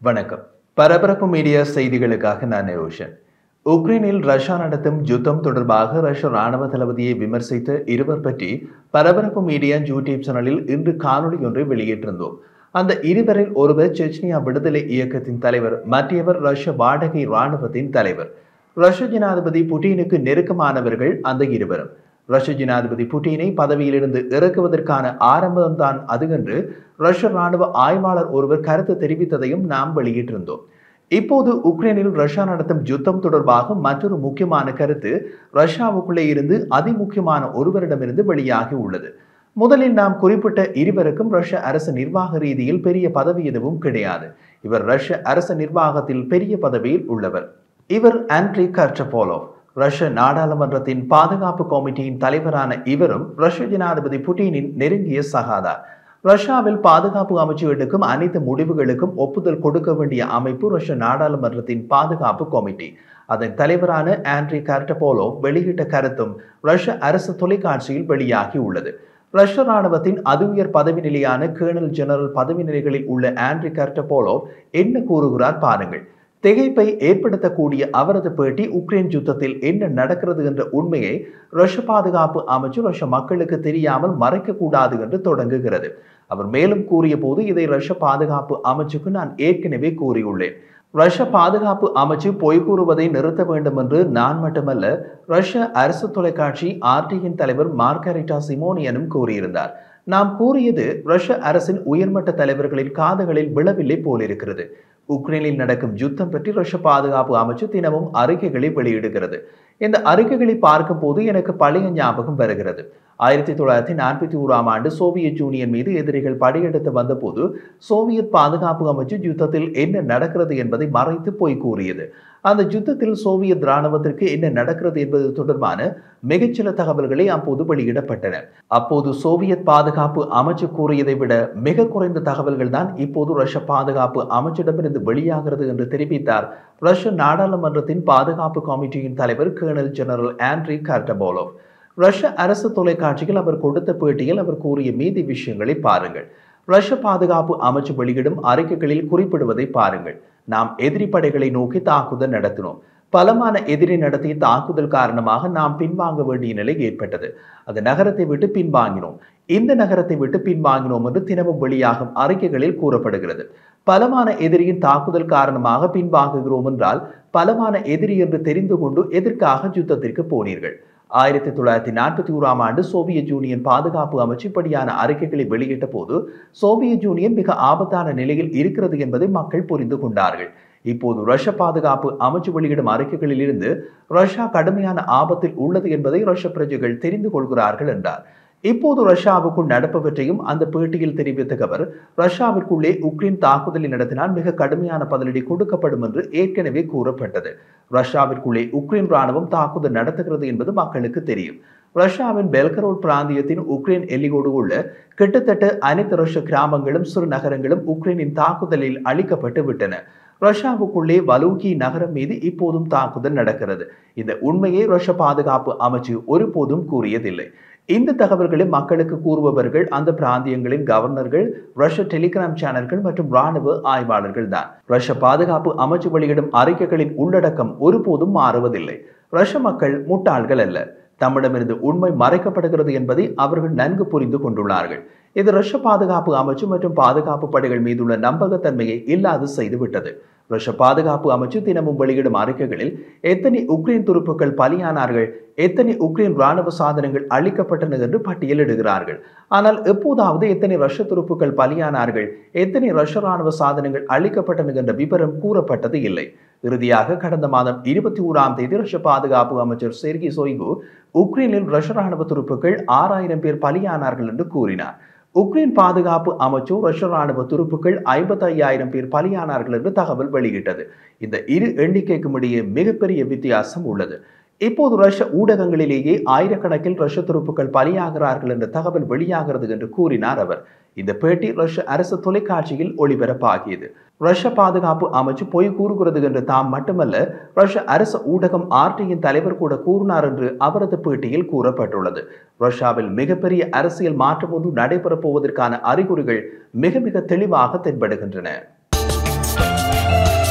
வணக்கம் பரபரப்பு மீடியா செய்திகளுக்காக நான் ரோஷன் உக்ரைனில் ரஷ்யா நடத்தும் யுத்தம் தொடர்பாக ரஷ்ய ராணுவ தளபதியை விமர்சித்த இருவர் பற்றி பரபரப்பு மீடியா யூடியூப் சேனலில் இன்று காணொளி ஒன்றை வெளியிட்டிருந்தோம் அந்த இருவரில் ஒருவர் செச்னியா விடுதலை இயக்கத்தின் தலைவர் மற்றவர் ரஷ்ய வாடகை ராணுவத்தின் தலைவர் ரஷ்ய ஜனாதிபதி புட்டினுக்கு நெருக்கமானவர்கள் அந்த இருவரும் ரஷ்ய ஜனாதிபதி புட்டினை பதவியிலிருந்து இறக்குவதற்கான ஆரம்பம்தான் அது என்று ரஷ்ய ராணுவ ஆய்வாளர் ஒருவர் கருத்து தெரிவித்ததையும் நாம் வெளியிட்டிருந்தோம் இப்போது உக்ரைனில் ரஷ்யா நடத்தும் யுத்தம் தொடர்பாக மற்றொரு முக்கியமான கருத்து ரஷ்யாவுக்குள்ளே இருந்து அதிமுக்கியமான ஒருவரிடமிருந்து வெளியாகி உள்ளது முதலில் நாம் குறிப்பிட்ட இருவருக்கும் ரஷ்ய அரசு நிர்வாக ரீதியில் பெரிய பதவி எதுவும் கிடையாது இவர் ரஷ்ய அரசு நிர்வாகத்தில் பெரிய பதவியில் உள்ளவர் இவர் ஆண்ட்ரி கர்டபோலோவ் ரஷ்ய நாடாளுமன்றத்தின் பாதுகாப்பு கமிட்டியின் தலைவரான இவரும் ரஷ்ய ஜனாதிபதி புட்டினின் நெருங்கிய சகாதார் ரஷ்யாவில் பாதுகாப்பு அமைச்சு எடுக்கும் அனைத்து முடிவுகளுக்கும் ஒப்புதல் கொடுக்க வேண்டிய அமைப்பு ரஷ்ய நாடாளுமன்றத்தின் பாதுகாப்பு கமிட்டி அதன் தலைவரான ஆண்ட்ரி கர்டபோலோ வெளியிட்ட கருத்தும் ரஷ்ய அரசு தொலைக்காட்சியில் வெளியாகி உள்ளது ரஷ்ய ராணுவத்தின் அது உயர் பதவி நிலையான கேர்னல் ஜெனரல் பதவி நிலைகளில் உள்ள ஆண்ட்ரி கர்டபோலோ என்ன கூறுகிறார் பாருங்கள் திகைப்பை ஏற்படுத்தக்கூடிய அவரது பேட்டி உக்ரைன் யுத்தத்தில் என்ன நடக்கிறது என்ற உண்மையை ரஷ்ய பாதுகாப்பு அமைச்சு ரஷ்ய மக்களுக்கு தெரியாமல் மறைக்கக்கூடாது என்று தொடங்குகிறது அவர் மேலும் கூறிய போது இதை ரஷ்ய பாதுகாப்பு அமைச்சுக்கு நான் ஏற்கனவே கூறியுள்ளேன் ரஷ்ய பாதுகாப்பு அமைச்சு பொய் கூறுவதை நிறுத்த வேண்டும் என்று நான் மட்டுமல்ல ரஷ்ய அரசு தொலைக்காட்சி ஆர்டியின் தலைவர் மார்கரிட்டா சிமோனியனும் கூறியிருந்தார் நாம் கூறியது ரஷ்ய அரசின் உயர்மட்ட தலைவர்களின் காதுகளில் விழவில்லை போலிருக்கிறது உக்ரைனில் நடக்கும் யுத்தம் பற்றி ரஷ்ய பாதுகாப்பு அமைச்சு தினமும் அறிக்கைகளை வெளியிடுகிறது இந்த அறிக்கைகளை பார்க்கும் போது எனக்கு பழைய ஞாபகம் வருகிறது ஆயிரத்தி தொள்ளாயிரத்தி நாற்பத்தி ஓராம் ஆண்டு சோவியத் யூனியன் மீது எதிரிகள் படையெடுத்து வந்தபோது சோவியத் பாதுகாப்பு அமைச்சு யுத்தத்தில் என்ன நடக்கிறது என்பதை மறைத்து போய் கூறியது அந்த யுத்தத்தில் சோவியத் இராணுவத்திற்கு என்ன நடக்கிறது என்பது தொடர்பான மிகச்சில தகவல்களை அப்போது வெளியிடப்பட்டன அப்போது சோவியத் பாதுகாப்பு அமைச்சு கூறியதை விட மிக குறைந்த தகவல்கள் தான் இப்போது ரஷ்ய பாதுகாப்பு அமைச்சிடமிருந்து வெளியாகிறது என்று தெரிவித்தார் ரஷ்ய நாடாளுமன்றத்தின் பாதுகாப்பு கமிட்டியின் தலைவர் கேர்னல் ஜெனரல் ஆண்ட்ரி கார்டபோலோவ் ரஷ்ய அரசு தொலைக்காட்சியில் அவர் கொடுத்த பேட்டியில் அவர் கூறிய மீதி விஷயங்களை பாருங்கள் ரஷ்ய பாதுகாப்பு அமைச்சு வெளியிடும் அறிக்கைகளில் குறிப்பிடுவதை பாருங்கள் நாம் எதிரி படைகளை நோக்கி தாக்குதல் நடத்தினோம் பலமான எதிரி நடத்திய தாக்குதல் காரணமாக நாம் பின்வாங்க வேண்டிய நிலை ஏற்பட்டது அந்த நகரத்தை விட்டு பின்வாங்கினோம் இந்த நகரத்தை விட்டு பின்வாங்கினோம் என்று தினமும் வெளியாகும் அறிக்கைகளில் கூறப்படுகிறது பலமான எதிரியின் தாக்குதல் காரணமாக பின்வாங்குகிறோம் என்றால் பலமான எதிரி என்று தெரிந்து கொண்டு எதற்காக யுத்தத்திற்கு போனீர்கள் ஆயிரத்தி தொள்ளாயிரத்தி நாற்பத்தி ஓராம் ஆண்டு சோவியத் யூனியன் பாதுகாப்பு அமைச்சு இப்படியான அறிக்கைகளை வெளியிட்ட போது சோவியத் யூனியன் மிக ஆபத்தான நிலையில் இருக்கிறது என்பதை மக்கள் புரிந்து கொண்டார்கள் இப்போது ரஷ்ய பாதுகாப்பு அமைச்சு வெளியிடும் அறிக்கைகளில் இருந்து ரஷ்யா கடுமையான ஆபத்தில் உள்ளது என்பதை ரஷ்ய பிரஜைகள் தெரிந்து கொள்கிறார்கள் என்றார் இப்போது ரஷ்யாவுக்குள் நடப்பவற்றையும் அந்த பேட்டியில் தெரிவித்த அவர் ரஷ்யாவிற்குள்ளே உக்ரைன் தாக்குதலை நடத்தினால் மிக கடுமையான பதிலடி கொடுக்கப்படும் என்று ஏற்கனவே கூறப்பட்டது ரஷ்யாவிற்குள்ளே உக்ரைன் ராணுவம் தாக்குதல் நடத்துகிறது என்பது மக்களுக்கு தெரியும் ரஷ்யாவின் பெல்கரோட் பிராந்தியத்தின் உக்ரைன் எல்லையோடு உள்ள கிட்டத்தட்ட அனைத்து ரஷ்ய கிராமங்களும் சிறு நகரங்களும் உக்ரைனின் தாக்குதலில் அழிக்கப்பட்டு விட்டன ரஷ்யாவுக்குள்ளே வலூகி நகரம் மீது இப்போதும் தாக்குதல் நடக்கிறது இந்த உண்மையை ரஷ்ய பாதுகாப்பு அமைச்சு ஒருபோதும் கூறியதில்லை இந்த தகவல்களை மக்களுக்கு கூறுபவர்கள் அந்த பிராந்தியங்களின் கவர்னர்கள் ரஷ்ய டெலிகிராம் சேனல்கள் மற்றும் ராணுவ ஆய்வாளர்கள் தான் ரஷ்ய பாதுகாப்பு அமைச்சு வெளியிடும் அறிக்கைகளின் உள்ளடக்கம் ஒருபோதும் மாறுவதில்லை ரஷ்ய மக்கள் முட்டாள்கள் அல்ல தம்மிடமிருந்து உண்மை மறைக்கப்படுகிறது என்பதை அவர்கள் நன்கு புரிந்து கொண்டுள்ளார்கள் இது ரஷ்ய பாதுகாப்பு அமைச்சு மற்றும் பாதுகாப்பு படைகள் மீதுள்ள நம்பகத்தன்மையை இல்லாது செய்துவிட்டது ரஷ்ய பாதுகாப்பு அமைச்சு தினமும் வெளியிடும் அறிக்கைகளில் எத்தனை உக்ரைன் துருப்புக்கள் பலியானார்கள் எத்தனை உக்ரைன் ராணுவ சாதனங்கள் அளிக்கப்பட்டன என்று பட்டியலிடுகிறார்கள் ஆனால் எப்போதாவது எத்தனை ரஷ்ய துருப்புக்கள் பலியானார்கள் எத்தனை ரஷ்ய ராணுவ சாதனங்கள் அளிக்கப்பட்டன என்ற விவரம் கூறப்பட்டது இல்லை இறுதியாக கடந்த மாதம் இருபத்தி ஓராம் தேதி ரஷ்ய பாதுகாப்பு அமைச்சர் செர்கி சோய்கு உக்ரைனில் ரஷ்ய ராணுவ துருப்புக்கள் ஆறாயிரம் பேர் பலியானார்கள் என்று கூறினார் உக்ரைன் பாதுகாப்பு அமைச்சு ரஷ்ய ராணுவ துருப்புக்கள் ஐம்பத்தி ஐயாயிரம் பேர் பலியானார்கள் என்று தகவல் வெளியிட்டது இந்த இரு எண்ணிக்கைக்கும் இடையே மிகப்பெரிய வித்தியாசம் உள்ளது இப்போது ரஷ்ய ஊடகங்களிலேயே ஆயிரக்கணக்கில் ரஷ்ய துருப்புக்கள் பலியாகிறார்கள் என்ற தகவல் வெளியாகிறது என்று கூறினார் அவர் இந்த பேட்டி ரஷ்ய அரசு தொலைக்காட்சியில் ஒளிபரப்பாகியது ரஷ்ய பாதுகாப்பு அமைச்சு பொய் கூறுகிறது என்று தாம் மட்டுமல்ல ரஷ்ய அரசு ஊடகம் ஆர்டியின் தலைவர் கூட கூறினார் என்று அவரது பேட்டியில் கூறப்பட்டுள்ளது ரஷ்யாவில் மிகப்பெரிய அரசியல் மாற்றம் ஒன்று நடைபெறப் போவதற்கான அறிகுறிகள் மிக மிக தெளிவாக தென்படுகின்றன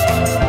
Thank